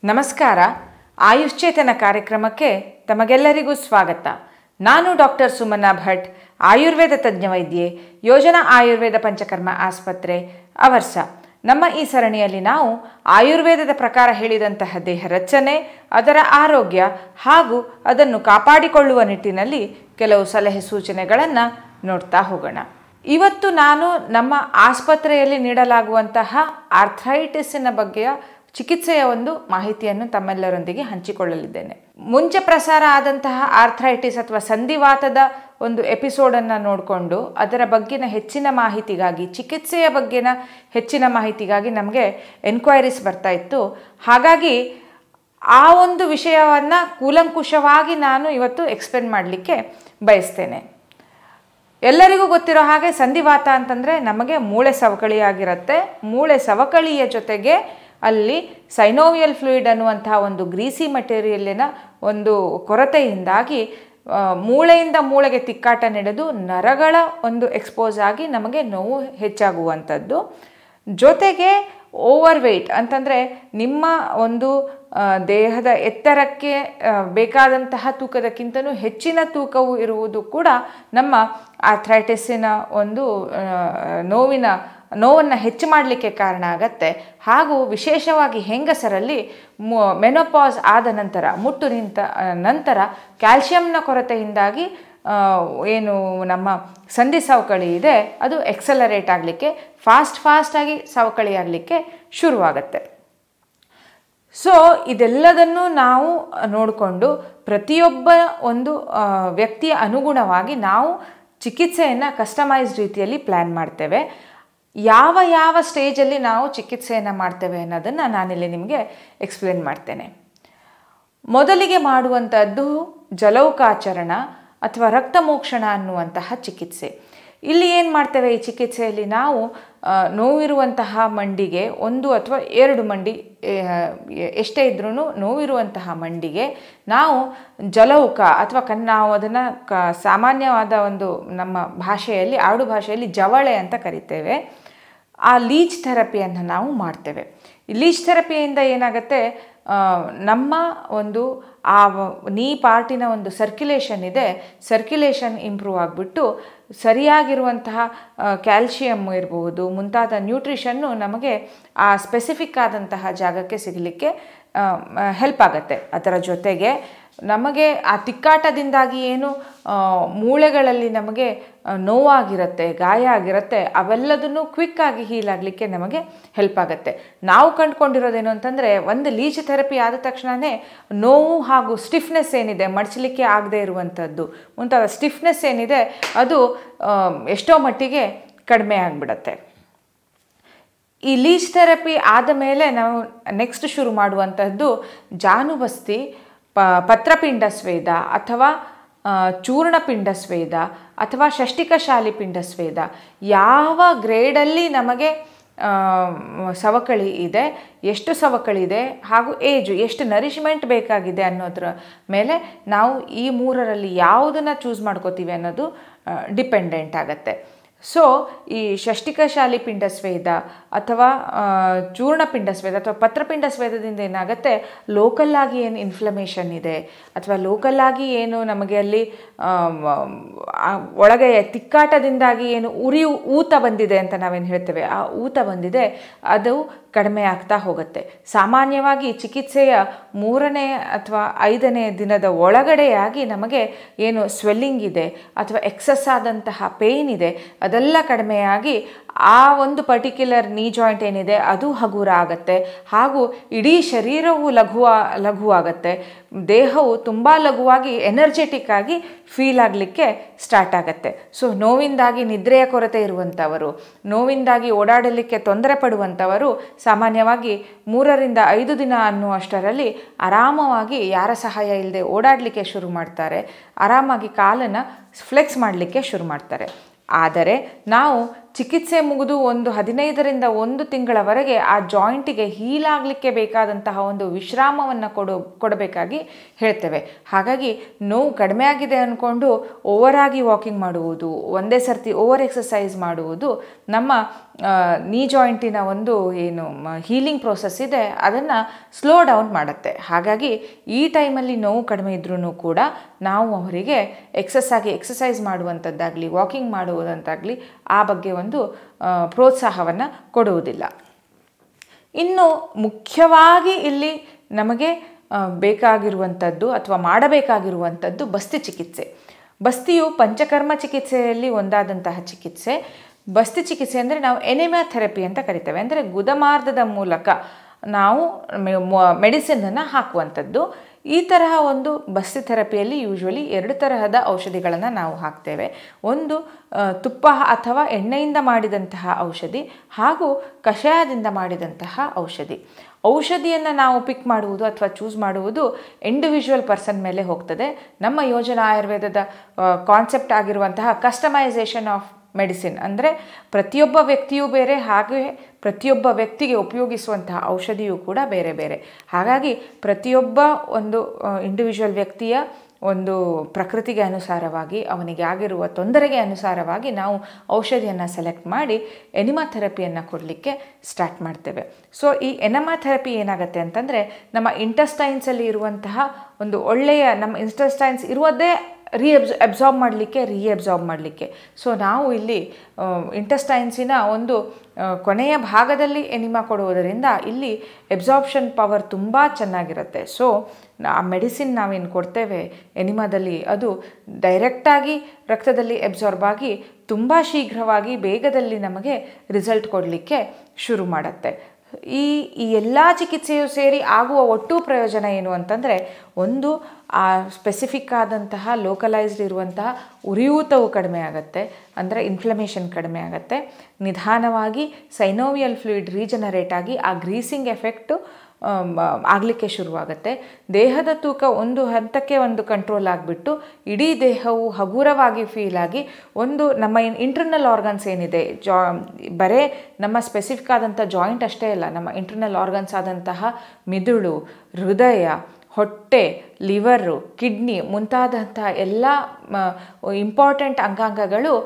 ನಮಸ್ಕಾರ ಆಯುಶ್ಚೇತನ ಕಾರ್ಯಕ್ರಮಕ್ಕೆ ತಮಗೆಲ್ಲರಿಗೂ ಸ್ವಾಗತ ನಾನು ಡಾಕ್ಟರ್ ಸುಮನಾ ಭಟ್ ಆಯುರ್ವೇದ ತಜ್ಞ ವೈದ್ಯೆ ಯೋಜನಾ ಆಯುರ್ವೇದ ಪಂಚಕರ್ಮ ಆಸ್ಪತ್ರೆ ಅವರ್ಸ ನಮ್ಮ ಈ ಸರಣಿಯಲ್ಲಿ ನಾವು ಆಯುರ್ವೇದದ ಪ್ರಕಾರ ಹೇಳಿದಂತಹ ದೇಹ ರಚನೆ ಅದರ ಆರೋಗ್ಯ ಹಾಗೂ ಅದನ್ನು ಕಾಪಾಡಿಕೊಳ್ಳುವ ನಿಟ್ಟಿನಲ್ಲಿ ಕೆಲವು ಸಲಹೆ ಸೂಚನೆಗಳನ್ನು ನೋಡ್ತಾ ಹೋಗೋಣ ಇವತ್ತು ನಾನು ನಮ್ಮ ಆಸ್ಪತ್ರೆಯಲ್ಲಿ ನೀಡಲಾಗುವಂತಹ ಆರ್ಥ್ರೈಟಿಸಿನ ಬಗ್ಗೆಯ ಚಿಕಿತ್ಸೆಯ ಒಂದು ಮಾಹಿತಿಯನ್ನು ತಮ್ಮೆಲ್ಲರೊಂದಿಗೆ ಹಂಚಿಕೊಳ್ಳಲಿದ್ದೇನೆ ಮುಂಚೆ ಪ್ರಸಾರ ಆದಂತಹ ಆರ್ಥ್ರೈಟಿಸ್ ಅಥವಾ ಸಂಧಿವಾತದ ಒಂದು ಎಪಿಸೋಡನ್ನು ನೋಡಿಕೊಂಡು ಅದರ ಬಗ್ಗಿನ ಹೆಚ್ಚಿನ ಮಾಹಿತಿಗಾಗಿ ಚಿಕಿತ್ಸೆಯ ಬಗ್ಗೆನ ಹೆಚ್ಚಿನ ಮಾಹಿತಿಗಾಗಿ ನಮಗೆ ಎನ್ಕ್ವೈರೀಸ್ ಬರ್ತಾ ಇತ್ತು ಹಾಗಾಗಿ ಆ ಒಂದು ವಿಷಯವನ್ನು ಕೂಲಂಕುಷವಾಗಿ ನಾನು ಇವತ್ತು ಎಕ್ಸ್ಪ್ಲೇನ್ ಮಾಡಲಿಕ್ಕೆ ಬಯಸ್ತೇನೆ ಎಲ್ಲರಿಗೂ ಗೊತ್ತಿರೋ ಹಾಗೆ ಸಂಧಿವಾತ ಅಂತಂದರೆ ನಮಗೆ ಮೂಳೆ ಸವಕಳಿಯಾಗಿರುತ್ತೆ ಮೂಳೆ ಸವಕಳಿಯ ಜೊತೆಗೆ ಅಲ್ಲಿ ಸೈನೋವಿಯಲ್ ಫ್ಲೂಯಿಡ್ ಅನ್ನುವಂತಹ ಒಂದು ಗ್ರೀಸಿ ಮಟೀರಿಯಲಿನ ಒಂದು ಕೊರತೆಯಿಂದಾಗಿ ಆ, ಮೂಳೆಯಿಂದ ಮೂಳೆಗೆ ತಿಕ್ಕಾಟ ನಡೆದು ನರಗಳ ಒಂದು ಎಕ್ಸ್ಪೋಸ್ ಆಗಿ ನಮಗೆ ನೋವು ಹೆಚ್ಚಾಗುವಂಥದ್ದು ಜೊತೆಗೆ ಓವರ್ ವೆಯ್ಟ್ ಅಂತಂದರೆ ನಿಮ್ಮ ಒಂದು ಆ, ದೇಹದ ಎತ್ತರಕ್ಕೆ ಆ, ಬೇಕಾದಂತಹ ತೂಕದಕ್ಕಿಂತಲೂ ಹೆಚ್ಚಿನ ತೂಕವು ಇರುವುದು ಕೂಡ ನಮ್ಮ ಆಥ್ರೈಟಿಸಿನ ಒಂದು ಆ, ನೋವಿನ ನೋವನ್ನು ಹೆಚ್ಚು ಮಾಡಲಿಕ್ಕೆ ಕಾರಣ ಆಗತ್ತೆ ಹಾಗೂ ವಿಶೇಷವಾಗಿ ಹೆಂಗಸರಲ್ಲಿ ಮೆನೋಪಾಸ್ ಆದ ನಂತರ ಮುಟ್ಟು ನಿಂತ ಆ, ನಂತರ ಕ್ಯಾಲ್ಶಿಯಂನ ಕೊರತೆಯಿಂದಾಗಿ ಆ, ಏನು ನಮ್ಮ ಸಂಧಿ ಸವಕಳಿ ಇದೆ ಅದು ಎಕ್ಸಲರೇಟ್ ಆಗಲಿಕ್ಕೆ ಫಾಸ್ಟ್ ಫಾಸ್ಟಾಗಿ ಸವಕಳಿ ಆಗಲಿಕ್ಕೆ ಶುರುವಾಗತ್ತೆ ಸೊ ಇದೆಲ್ಲದನ್ನು ನಾವು ನೋಡಿಕೊಂಡು ಪ್ರತಿಯೊಬ್ಬ ಒಂದು ಆ, ವ್ಯಕ್ತಿಯ ಅನುಗುಣವಾಗಿ ನಾವು ಚಿಕಿತ್ಸೆಯನ್ನು ಕಸ್ಟಮೈಸ್ಡ್ ರೀತಿಯಲ್ಲಿ ಪ್ಲ್ಯಾನ್ ಮಾಡ್ತೇವೆ ಯಾವ ಯಾವ ಸ್ಟೇಜಲ್ಲಿ ನಾವು ಚಿಕಿತ್ಸೆಯನ್ನು ಮಾಡ್ತೇವೆ ಅನ್ನೋದನ್ನು ನಾನಿಲ್ಲಿ ನಿಮಗೆ ಎಕ್ಸ್ಪ್ಲೇನ್ ಮಾಡ್ತೇನೆ ಮೊದಲಿಗೆ ಮಾಡುವಂಥದ್ದು ಜಲೌಕಾಚರಣ ಅಥವಾ ರಕ್ತಮೋಕ್ಷಣ ಅನ್ನುವಂತಹ ಚಿಕಿತ್ಸೆ ಇಲ್ಲಿ ಏನು ಮಾಡ್ತೇವೆ ಈ ಚಿಕಿತ್ಸೆಯಲ್ಲಿ ನಾವು ಆ, ನೋವಿರುವಂತಹ ಮಂಡಿಗೆ ಒಂದು ಅಥವಾ ಎರಡು ಮಂಡಿ ಆ, ಎಷ್ಟೇ ಇದ್ರೂ ನೋವಿರುವಂತಹ ಮಂಡಿಗೆ ನಾವು ಜಲೌಕ ಅಥವಾ ಕನ್ ನಾವು ಅದನ್ನು ಕ ಸಾಮಾನ್ಯವಾದ ಒಂದು ನಮ್ಮ ಭಾಷೆಯಲ್ಲಿ ಆಡು ಭಾಷೆಯಲ್ಲಿ ಜವಳೆ ಅಂತ ಕರಿತೇವೆ ಆ ಲೀಚ್ ಥೆರಪಿಯನ್ನು ನಾವು ಮಾಡ್ತೇವೆ ಈ ಲೀಚ್ ಥೆರಪಿಯಿಂದ ಏನಾಗುತ್ತೆ ಆ, ನಮ್ಮ ಒಂದು ಆ ವ- ನೀ ಪಾರ್ಟಿನ ಒಂದು ಸರ್ಕ್ಯುಲೇಷನ್ ಇದೆ ಸರ್ಕ್ಯುಲೇಷನ್ ಇಂಪ್ರೂವ್ ಆಗಿಬಿಟ್ಟು ಸರಿಯಾಗಿರುವಂತಹ ಕ್ಯಾಲ್ಶಿಯಮ್ ಇರಬಹುದು ಮುಂತಾದ ನ್ಯೂಟ್ರಿಷನ್ನು ನಮಗೆ ಆ ಸ್ಪೆಸಿಫಿಕ್ ಆದಂತಹ ಜಾಗಕ್ಕೆ ಸಿಗಲಿಕ್ಕೆ ಹೆಲ್ಪ್ ಆಗುತ್ತೆ ಅದರ ಜೊತೆಗೆ ನಮಗೆ ಆ ತಿಕ್ಕಾಟದಿಂದಾಗಿ ಏನು ಆ, ಮೂಳೆಗಳಲ್ಲಿ ನಮಗೆ ಆ, ನೋವಾಗಿರುತ್ತೆ ಗಾಯ ಆಗಿರುತ್ತೆ ಅವೆಲ್ಲದನ್ನು ಕ್ವಿಕ್ಕಾಗಿ ಹೀಲ್ ಆಗಲಿಕ್ಕೆ ನಮಗೆ ಹೆಲ್ಪ್ ಆಗುತ್ತೆ ನಾವು ಕಂಡುಕೊಂಡಿರೋದೇನು ಅಂತಂದರೆ ಒಂದು ಲೀಚ್ ಥೆರಪಿ ಆದ ತಕ್ಷಣವೇ ನೋವು ಹಾಗೂ ಸ್ಟಿಫ್ನೆಸ್ ಏನಿದೆ ಮಡಚಲಿಕ್ಕೆ ಆಗದೆ ಇರುವಂಥದ್ದು ಮುಂತಾದ ಸ್ಟಿಫ್ನೆಸ್ ಏನಿದೆ ಅದು ಆ, ಎಷ್ಟೋ ಮಟ್ಟಿಗೆ ಕಡಿಮೆ ಆಗಿಬಿಡತ್ತೆ ಈ ಲೀಚ್ ಥೆರಪಿ ಆದ ಮೇಲೆ ನಾವು ನೆಕ್ಸ್ಟ್ ಶುರು ಮಾಡುವಂಥದ್ದು ಜಾನುಬಸ್ತಿ ಪ ಪತ್ರಪಿಂಡ ಸ್ವೇದ ಅಥವಾ ಆ, ಚೂರ್ಣಪಿಂಡ ಸ್ವೇದ ಅಥವಾ ಷಷ್ಟಿಕಶಾಲಿ ಪಿಂಡ ಸ್ವೇದ ಯಾವ ಗ್ರೇಡಲ್ಲಿ ನಮಗೆ ಆ, ಸವಕಳಿ ಇದೆ ಎಷ್ಟು ಸವಕಳಿ ಇದೆ ಹಾಗೂ ಏಜು ಎಷ್ಟು ನರಿಶ್ಮೆಂಟ್ ಬೇಕಾಗಿದೆ ಅನ್ನೋದ್ರ ಮೇಲೆ ನಾವು ಈ ಮೂರರಲ್ಲಿ ಯಾವುದನ್ನು ಚೂಸ್ ಮಾಡ್ಕೋತೀವಿ ಅನ್ನೋದು ಡಿಪೆಂಡೆಂಟ್ ಆಗತ್ತೆ ಸೊ ಈ ಷಷ್ಟಿಕಶಾಲಿ ಪಿಂಡ ಸ್ವೇದ ಅಥವಾ ಆ, ಚೂರ್ಣಪಿಂಡ ಸ್ವೇದ ಅಥವಾ ಪತ್ರಪಿಂಡ ಸ್ವೇದದಿಂದ ಏನಾಗುತ್ತೆ ಲೋಕಲ್ ಆಗಿ ಏನು ಇನ್ಫ್ಲಮೇಷನ್ ಇದೆ ಅಥವಾ ಲೋಕಲ್ ಆಗಿ ಏನು ನಮಗೆ ಅಲ್ಲಿ ಆಮ್, ಆ, ಒಳಗೆ ತಿಕ್ಕಾಟದಿಂದಾಗಿ ಏನು ಉರಿ ಊತ ಬಂದಿದೆ ಅಂತ ನಾವೇನು ಹೇಳ್ತೇವೆ ಆ ಊತ ಬಂದಿದೆ ಅದು ಕಡಿಮೆ ಆಗ್ತಾ ಹೋಗುತ್ತೆ ಸಾಮಾನ್ಯವಾಗಿ ಚಿಕಿತ್ಸೆಯ ಮೂರನೇ ಅಥವಾ ಐದನೇ ದಿನದ ಒಳಗಡೆಯಾಗಿ ನಮಗೆ ಏನು ಸ್ವೆಲ್ಲಿಂಗ್ ಇದೆ ಅಥವಾ ಎಕ್ಸಸ್ ಆದಂತಹ ಪೇಯ್ನ್ ಇದೆ ಅದೆಲ್ಲ ಕಡಿಮೆಯಾಗಿ ಆ ಒಂದು ಪರ್ಟಿಕ್ಯುಲರ್ ನೀ ಜಾಯಿಂಟ್ ಏನಿದೆ ಅದು ಹಗುರ ಆಗತ್ತೆ ಹಾಗೂ ಇಡೀ ಶರೀರವು ಲಘುವ ಲಘುವಾಗತ್ತೆ ದೇಹವು ತುಂಬ ಲಘುವಾಗಿ ಎನರ್ಜೆಟಿಕ್ ಆಗಿ ಫೀಲ್ ಆಗಲಿಕ್ಕೆ ಸ್ಟಾರ್ಟ್ ಆಗುತ್ತೆ ಸೊ ನೋವಿಂದಾಗಿ ನಿದ್ರೆಯ ಕೊರತೆ ಇರುವಂಥವರು ನೋವಿಂದಾಗಿ ಓಡಾಡಲಿಕ್ಕೆ ತೊಂದರೆ ಪಡುವಂಥವರು ಸಾಮಾನ್ಯವಾಗಿ ಮೂರರಿಂದ ಐದು ದಿನ ಅನ್ನುವಷ್ಟರಲ್ಲಿ ಆರಾಮವಾಗಿ ಯಾರ ಸಹಾಯ ಇಲ್ಲದೆ ಓಡಾಡಲಿಕ್ಕೆ ಶುರು ಮಾಡ್ತಾರೆ ಆರಾಮಾಗಿ ಕಾಲನ್ನು ಫ್ಲೆಕ್ಸ್ ಮಾಡಲಿಕ್ಕೆ ಶುರು ಮಾಡ್ತಾರೆ ಆದರೆ ನಾವು ಚಿಕಿತ್ಸೆ ಮುಗಿದು ಒಂದು ಹದಿನೈದರಿಂದ ಒಂದು ತಿಂಗಳವರೆಗೆ ಆ ಜಾಯಿಂಟಿಗೆ ಹೀಲ್ ಆಗಲಿಕ್ಕೆ ಬೇಕಾದಂತಹ ಒಂದು ವಿಶ್ರಾಮವನ್ನು ಕೊಡು ಕೊಡಬೇಕಾಗಿ ಹೇಳ್ತೇವೆ ಹಾಗಾಗಿ ನೋವು ಕಡಿಮೆ ಆಗಿದೆ ಅಂದ್ಕೊಂಡು ಓವರಾಗಿ ವಾಕಿಂಗ್ ಮಾಡುವುದು ಒಂದೇ ಸರ್ತಿ ಓವರ್ ಎಕ್ಸಸೈಸ್ ಮಾಡುವುದು ನಮ್ಮ ನೀ ಜಾಯಿಂಟಿನ ಒಂದು ಏನು ಹೀಲಿಂಗ್ ಪ್ರೋಸೆಸ್ ಇದೆ ಅದನ್ನು ಸ್ಲೋ ಡೌನ್ ಮಾಡುತ್ತೆ ಹಾಗಾಗಿ ಈ ಟೈಮಲ್ಲಿ ನೋವು ಕಡಿಮೆ ಇದ್ರೂ ಕೂಡ ನಾವು ಅವರಿಗೆ ಎಕ್ಸಸ್ ಆಗಿ ಎಕ್ಸಸೈಸ್ ಮಾಡುವಂಥದ್ದಾಗಲಿ ವಾಕಿಂಗ್ ಮಾಡುವುದಂತಾಗಲಿ ಆ ಬಗ್ಗೆ ಒಂದು ಪ್ರೋತ್ಸಾಹವನ್ನು ಕೊಡುವುದಿಲ್ಲ ಇನ್ನು ಮುಖ್ಯವಾಗಿ ಇಲ್ಲಿ ನಮಗೆ ಬೇಕಾಗಿರುವಂಥದ್ದು ಅಥವಾ ಮಾಡಬೇಕಾಗಿರುವಂಥದ್ದು ಬಸ್ತಿ ಚಿಕಿತ್ಸೆ ಬಸ್ತಿಯು ಪಂಚಕರ್ಮ ಚಿಕಿತ್ಸೆಯಲ್ಲಿ ಒಂದಾದಂತಹ ಚಿಕಿತ್ಸೆ ಬಸ್ತಿ ಚಿಕಿತ್ಸೆ ಅಂದರೆ ನಾವು ಎನಿಮಾ ಥೆರಪಿ ಅಂತ ಕರಿತೇವೆ ಅಂದರೆ ಗುದಮಾರ್ಧದ ಮೂಲಕ ನಾವು ಮೆಡಿಸಿನನ್ನು ಹಾಕುವಂಥದ್ದು ಈ ತರಹ ಒಂದು ಬಸ್ತಿ ಥೆರಪಿಯಲ್ಲಿ ಯೂಶ್ವಲಿ ಎರಡು ತರಹದ ಔಷಧಿಗಳನ್ನು ನಾವು ಹಾಕ್ತೇವೆ ಒಂದು ತುಪ್ಪ ಅಥವಾ ಎಣ್ಣೆಯಿಂದ ಮಾಡಿದಂತಹ ಔಷಧಿ ಹಾಗೂ ಕಷಾಯದಿಂದ ಮಾಡಿದಂತಹ ಔಷಧಿ ಔಷಧಿಯನ್ನು ನಾವು ಪಿಕ್ ಮಾಡುವುದು ಅಥವಾ ಚೂಸ್ ಮಾಡುವುದು ಇಂಡಿವಿಜುವಲ್ ಪರ್ಸನ್ ಮೇಲೆ ಹೋಗ್ತದೆ ನಮ್ಮ ಯೋಜನಾ ಆಯುರ್ವೇದದ ಕಾನ್ಸೆಪ್ಟ್ ಆಗಿರುವಂತಹ ಕಸ್ಟಮೈಸೇಷನ್ ಆಫ್ ಮೆಡಿಸಿನ್ ಅಂದರೆ ಪ್ರತಿಯೊಬ್ಬ ವ್ಯಕ್ತಿಯೂ ಬೇರೆ ಹಾಗೆ ಪ್ರತಿಯೊಬ್ಬ ವ್ಯಕ್ತಿಗೆ ಉಪಯೋಗಿಸುವಂತಹ ಔಷಧಿಯೂ ಕೂಡ ಬೇರೆ ಬೇರೆ ಹಾಗಾಗಿ ಪ್ರತಿಯೊಬ್ಬ ಒಂದು ಇಂಡಿವಿಜುವಲ್ ವ್ಯಕ್ತಿಯ ಒಂದು ಪ್ರಕೃತಿಗೆ ಅನುಸಾರವಾಗಿ ಅವನಿಗೆ ಆಗಿರುವ ತೊಂದರೆಗೆ ಅನುಸಾರವಾಗಿ ನಾವು ಔಷಧಿಯನ್ನು ಸೆಲೆಕ್ಟ್ ಮಾಡಿ ಎನಿಮಾ ಥೆರಪಿಯನ್ನು ಕೊಡಲಿಕ್ಕೆ ಸ್ಟಾರ್ಟ್ ಮಾಡ್ತೇವೆ ಸೊ ಈ ಎನಮಾ ಥೆರಪಿ ಏನಾಗುತ್ತೆ ಅಂತಂದರೆ ನಮ್ಮ ಇಂಟಸ್ಟೈನ್ಸಲ್ಲಿ ಇರುವಂತಹ ಒಂದು ಒಳ್ಳೆಯ ನಮ್ಮ ಇಂಟಸ್ಟೈನ್ಸ್ ಇರುವುದೇ ರೀ ಎಬ್ಸ್ ಅಬ್ಸಾರ್ಬ್ ಮಾಡಲಿಕ್ಕೆ ರೀ ಅಬ್ಸಾರ್ಬ್ ಮಾಡಲಿಕ್ಕೆ ಸೊ ನಾವು ಇಲ್ಲಿ ಇಂಟಸ್ಟೈನ್ಸಿನ ಒಂದು ಕೊನೆಯ ಭಾಗದಲ್ಲಿ ಎನಿಮಾ ಕೊಡುವುದರಿಂದ ಇಲ್ಲಿ ಎಬ್ಸಾರ್ಪ್ಷನ್ ಪವರ್ ತುಂಬ ಚೆನ್ನಾಗಿರುತ್ತೆ ಸೊ ಆ ಮೆಡಿಸಿನ್ ನಾವೇನು ಕೊಡ್ತೇವೆ ಎನಿಮಾದಲ್ಲಿ ಅದು ಡೈರೆಕ್ಟಾಗಿ ರಕ್ತದಲ್ಲಿ ಎಬ್ಸಾರ್ಬ್ ಆಗಿ ತುಂಬ ಶೀಘ್ರವಾಗಿ ಬೇಗದಲ್ಲಿ ನಮಗೆ ರಿಸಲ್ಟ್ ಕೊಡಲಿಕ್ಕೆ ಶುರು ಮಾಡುತ್ತೆ ಈ ಈ ಎಲ್ಲ ಚಿಕಿತ್ಸೆಯು ಸೇರಿ ಆಗುವ ಒಟ್ಟು ಪ್ರಯೋಜನ ಏನು ಅಂತಂದರೆ ಒಂದು ಆ ಸ್ಪೆಸಿಫಿಕ್ ಆದಂತಹ ಲೋಕಲೈಸ್ಡ್ ಇರುವಂತಹ ಉರಿಯೂತವು ಕಡಿಮೆ ಆಗುತ್ತೆ ಅಂದರೆ ಇನ್ಫ್ಲಮೇಷನ್ ಕಡಿಮೆ ಆಗುತ್ತೆ ನಿಧಾನವಾಗಿ ಸೈನೋವಿಯಲ್ ಫ್ಲೂಯಿಡ್ ರೀಜನರೇಟ್ ಆಗಿ ಆ ಗ್ರೀಸಿಂಗ್ ಎಫೆಕ್ಟು ಆಗಲಿಕ್ಕೆ ಶುರುವಾಗುತ್ತೆ ದೇಹದ ತೂಕ ಒಂದು ಹಂತಕ್ಕೆ ಒಂದು ಕಂಟ್ರೋಲ್ ಆಗಿಬಿಟ್ಟು ಇಡೀ ದೇಹವು ಹಗುರವಾಗಿ ಫೀಲ್ ಆಗಿ ಒಂದು ನಮ್ಮ ಇಂಟರ್ನಲ್ ಆರ್ಗನ್ಸ್ ಏನಿದೆ ಜಾ ಬರೇ ನಮ್ಮ ಸ್ಪೆಸಿಫಿಕ್ ಆದಂಥ ಜಾಯಿಂಟ್ ಅಷ್ಟೇ ಅಲ್ಲ ನಮ್ಮ ಇಂಟರ್ನಲ್ ಆರ್ಗನ್ಸ್ ಆದಂತಹ ಮಿದುಳು ಹೃದಯ ಹೊಟ್ಟೆ ಲಿವರು ಕಿಡ್ನಿ ಮುಂತಾದಂತಹ ಎಲ್ಲ ಇಂಪಾರ್ಟೆಂಟ್ ಅಂಗಾಂಗಗಳು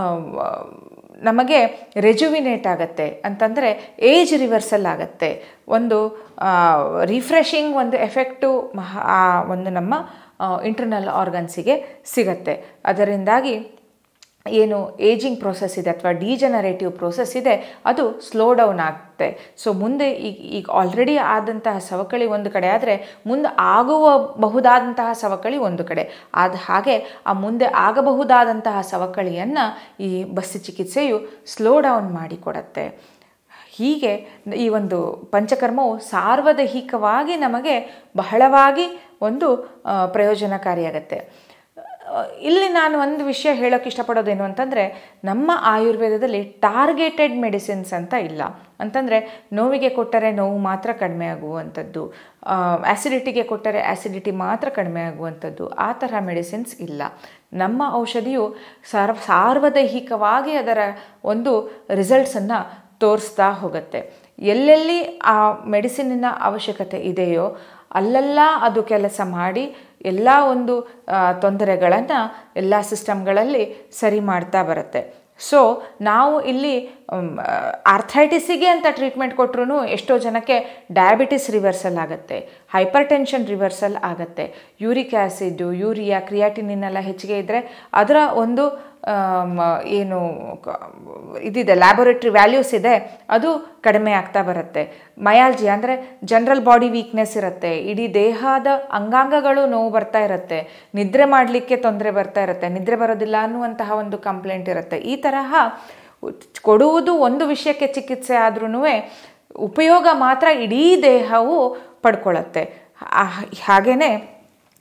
ನಮಗೆ ರೆಜುವಿನೇಟ್ ಆಗುತ್ತೆ ಅಂತಂದರೆ ಏಜ್ ರಿವರ್ಸಲ್ ಆಗುತ್ತೆ ಒಂದು ರಿಫ್ರೆಶಿಂಗ್ ಒಂದು ಎಫೆಕ್ಟು ಆ ಒಂದು ನಮ್ಮ ಇಂಟರ್ನಲ್ ಆರ್ಗನ್ಸಿಗೆ ಸಿಗತ್ತೆ ಅದರಿಂದಾಗಿ ಏನು ಏಜಿಂಗ್ ಪ್ರೋಸೆಸ್ ಇದೆ ಅಥವಾ ಡಿಜನರೇಟಿವ್ ಪ್ರೋಸೆಸ್ ಇದೆ ಅದು ಸ್ಲೋ ಡೌನ್ ಆಗುತ್ತೆ ಸೊ ಮುಂದೆ ಈಗ ಈಗ ಆಲ್ರೆಡಿ ಆದಂತಹ ಸವಕಳಿ ಒಂದು ಕಡೆ ಆದರೆ ಮುಂದೆ ಆಗುವ ಬಹುದಾದಂತಹ ಸವಕಳಿ ಒಂದು ಕಡೆ ಆದ ಹಾಗೆ ಆ ಮುಂದೆ ಆಗಬಹುದಾದಂತಹ ಸವಕಳಿಯನ್ನು ಈ ಬಸ್ಸಿ ಚಿಕಿತ್ಸೆಯು ಸ್ಲೋ ಡೌನ್ ಮಾಡಿಕೊಡತ್ತೆ ಹೀಗೆ ಈ ಒಂದು ಪಂಚಕರ್ಮವು ಸಾರ್ವದೈಹಿಕವಾಗಿ ನಮಗೆ ಬಹಳವಾಗಿ ಒಂದು ಪ್ರಯೋಜನಕಾರಿಯಾಗತ್ತೆ ಇಲ್ಲಿ ನಾನು ಒಂದು ವಿಷಯ ಹೇಳೋಕ್ಕೆ ಇಷ್ಟಪಡೋದೇನು ಅಂತಂದರೆ ನಮ್ಮ ಆಯುರ್ವೇದದಲ್ಲಿ ಟಾರ್ಗೆಟೆಡ್ ಮೆಡಿಸಿನ್ಸ್ ಅಂತ ಇಲ್ಲ ಅಂತಂದರೆ ನೋವಿಗೆ ಕೊಟ್ಟರೆ ನೋವು ಮಾತ್ರ ಕಡಿಮೆ ಆಗುವಂಥದ್ದು ಆ್ಯಸಿಡಿಟಿಗೆ ಕೊಟ್ಟರೆ ಆ್ಯಸಿಡಿಟಿ ಮಾತ್ರ ಕಡಿಮೆ ಆಗುವಂಥದ್ದು ಆ ಥರ ಮೆಡಿಸಿನ್ಸ್ ಇಲ್ಲ ನಮ್ಮ ಔಷಧಿಯು ಸಾರ್ವ ಸಾರ್ವದೈಹಿಕವಾಗಿ ಅದರ ಒಂದು ರಿಸಲ್ಟ್ಸನ್ನು ತೋರಿಸ್ತಾ ಹೋಗುತ್ತೆ ಎಲ್ಲೆಲ್ಲಿ ಆ ಮೆಡಿಸಿನಿನ ಅವಶ್ಯಕತೆ ಇದೆಯೋ ಅಲ್ಲೆಲ್ಲ ಅದು ಕೆಲಸ ಮಾಡಿ ಎಲ್ಲ ಒಂದು ತೊಂದರೆಗಳನ್ನು ಎಲ್ಲ ಸಿಸ್ಟಮ್ಗಳಲ್ಲಿ ಸರಿ ಮಾಡ್ತಾ ಬರುತ್ತೆ ಸೊ ನಾವು ಇಲ್ಲಿ ಆರ್ಥೈಟಿಸಿಗೆ ಅಂತ ಟ್ರೀಟ್ಮೆಂಟ್ ಕೊಟ್ಟರು ಎಷ್ಟೋ ಜನಕ್ಕೆ ಡಯಾಬಿಟಿಸ್ ರಿವರ್ಸಲ್ ಆಗುತ್ತೆ ಹೈಪರ್ ಟೆನ್ಷನ್ ರಿವರ್ಸಲ್ ಆಗುತ್ತೆ ಯೂರಿಕ್ ಆ್ಯಸಿಡ್ಡು ಯೂರಿಯಾ ಕ್ರಿಯಾಟಿನಿನೆಲ್ಲ ಹೆಚ್ಚಿಗೆ ಇದ್ದರೆ ಅದರ ಒಂದು ಏನು ಇದಿದೆ ಲ್ಯಾಬೊರೇಟ್ರಿ ವ್ಯಾಲ್ಯೂಸ್ ಇದೆ ಅದು ಕಡಿಮೆ ಆಗ್ತಾ ಬರುತ್ತೆ ಮಯಾಲ್ಜಿ ಅಂದರೆ ಜನರಲ್ ಬಾಡಿ ವೀಕ್ನೆಸ್ ಇರುತ್ತೆ ಇಡೀ ದೇಹದ ಅಂಗಾಂಗಗಳು ನೋವು ಬರ್ತಾ ಇರುತ್ತೆ ನಿದ್ರೆ ಮಾಡಲಿಕ್ಕೆ ತೊಂದರೆ ಬರ್ತಾ ಇರುತ್ತೆ ನಿದ್ರೆ ಬರೋದಿಲ್ಲ ಅನ್ನುವಂತಹ ಒಂದು ಕಂಪ್ಲೇಂಟ್ ಇರುತ್ತೆ ಈ ತರಹ ಕೊಡುವುದು ಒಂದು ವಿಷಯಕ್ಕೆ ಚಿಕಿತ್ಸೆ ಆದ್ರೂ ಉಪಯೋಗ ಮಾತ್ರ ಇಡೀ ದೇಹವು ಪಡ್ಕೊಳ್ಳುತ್ತೆ ಹಾಗೆಯೇ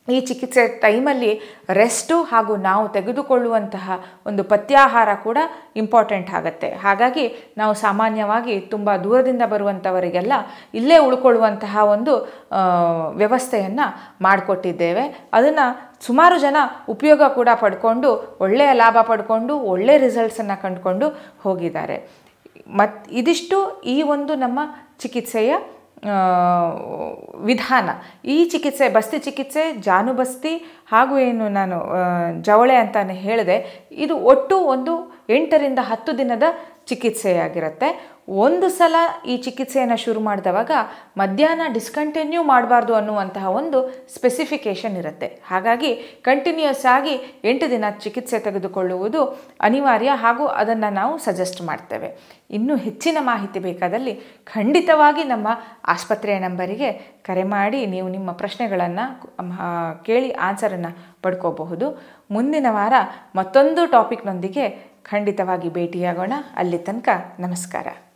ಈ ಚಿಕಿತ್ಸೆ ಟೈಮಲ್ಲಿ ರೆಸ್ಟು ಹಾಗೂ ನಾವು ತೆಗೆದುಕೊಳ್ಳುವಂತಹ ಒಂದು ಪಥ್ಯಾಹಾರ ಕೂಡ ಇಂಪಾರ್ಟೆಂಟ್ ಆಗುತ್ತೆ ಹಾಗಾಗಿ ನಾವು ಸಾಮಾನ್ಯವಾಗಿ ತುಂಬ ದೂರದಿಂದ ಬರುವಂಥವರಿಗೆಲ್ಲ ಇಲ್ಲೇ ಉಳ್ಕೊಳ್ಳುವಂತಹ ಒಂದು ವ್ಯವಸ್ಥೆಯನ್ನು ಮಾಡಿಕೊಟ್ಟಿದ್ದೇವೆ ಅದನ್ನು ಸುಮಾರು ಜನ ಉಪಯೋಗ ಕೂಡ ಪಡ್ಕೊಂಡು ಒಳ್ಳೆಯ ಲಾಭ ಪಡ್ಕೊಂಡು ಒಳ್ಳೆಯ ರಿಸಲ್ಟ್ಸನ್ನು ಕಂಡುಕೊಂಡು ಹೋಗಿದ್ದಾರೆ ಮತ್ತು ಇದಿಷ್ಟು ಈ ಒಂದು ನಮ್ಮ ಚಿಕಿತ್ಸೆಯ ವಿಧಾನ ಈ ಚಿಕಿತ್ಸೆ ಬಸ್ತಿ ಚಿಕಿತ್ಸೆ ಜಾನುಬಸ್ತಿ ಹಾಗೂ ಏನು ನಾನು ಜವಳೆ ಅಂತಾನೆ ಹೇಳಿದೆ ಇದು ಒಟ್ಟು ಒಂದು ಎಂಟರಿಂದ ಹತ್ತು ದಿನದ ಚಿಕಿತ್ಸೆಯಾಗಿರುತ್ತೆ ಒಂದು ಸಲ ಈ ಚಿಕಿತ್ಸೆಯನ್ನು ಶುರು ಮಾಡಿದವಾಗ ಮಧ್ಯಾಹ್ನ ಡಿಸ್ಕಂಟಿನ್ಯೂ ಮಾಡಬಾರ್ದು ಅನ್ನುವಂತಹ ಒಂದು ಸ್ಪೆಸಿಫಿಕೇಷನ್ ಇರುತ್ತೆ ಹಾಗಾಗಿ ಕಂಟಿನ್ಯೂಸ್ ಆಗಿ ಎಂಟು ದಿನ ಚಿಕಿತ್ಸೆ ತೆಗೆದುಕೊಳ್ಳುವುದು ಅನಿವಾರ್ಯ ಹಾಗೂ ಅದನ್ನು ನಾವು ಸಜೆಸ್ಟ್ ಮಾಡ್ತೇವೆ ಇನ್ನೂ ಹೆಚ್ಚಿನ ಮಾಹಿತಿ ಬೇಕಾದಲ್ಲಿ ಖಂಡಿತವಾಗಿ ನಮ್ಮ ಆಸ್ಪತ್ರೆಯ ನಂಬರಿಗೆ ಕರೆ ಮಾಡಿ ನೀವು ನಿಮ್ಮ ಪ್ರಶ್ನೆಗಳನ್ನು ಕೇಳಿ ಆನ್ಸರನ್ನು ಪಡ್ಕೋಬಹುದು ಮುಂದಿನ ವಾರ ಮತ್ತೊಂದು ಟಾಪಿಕ್ನೊಂದಿಗೆ ಖಂಡಿತವಾಗಿ ಭೇಟಿಯಾಗೋಣ ಅಲ್ಲಿ ತನಕ ನಮಸ್ಕಾರ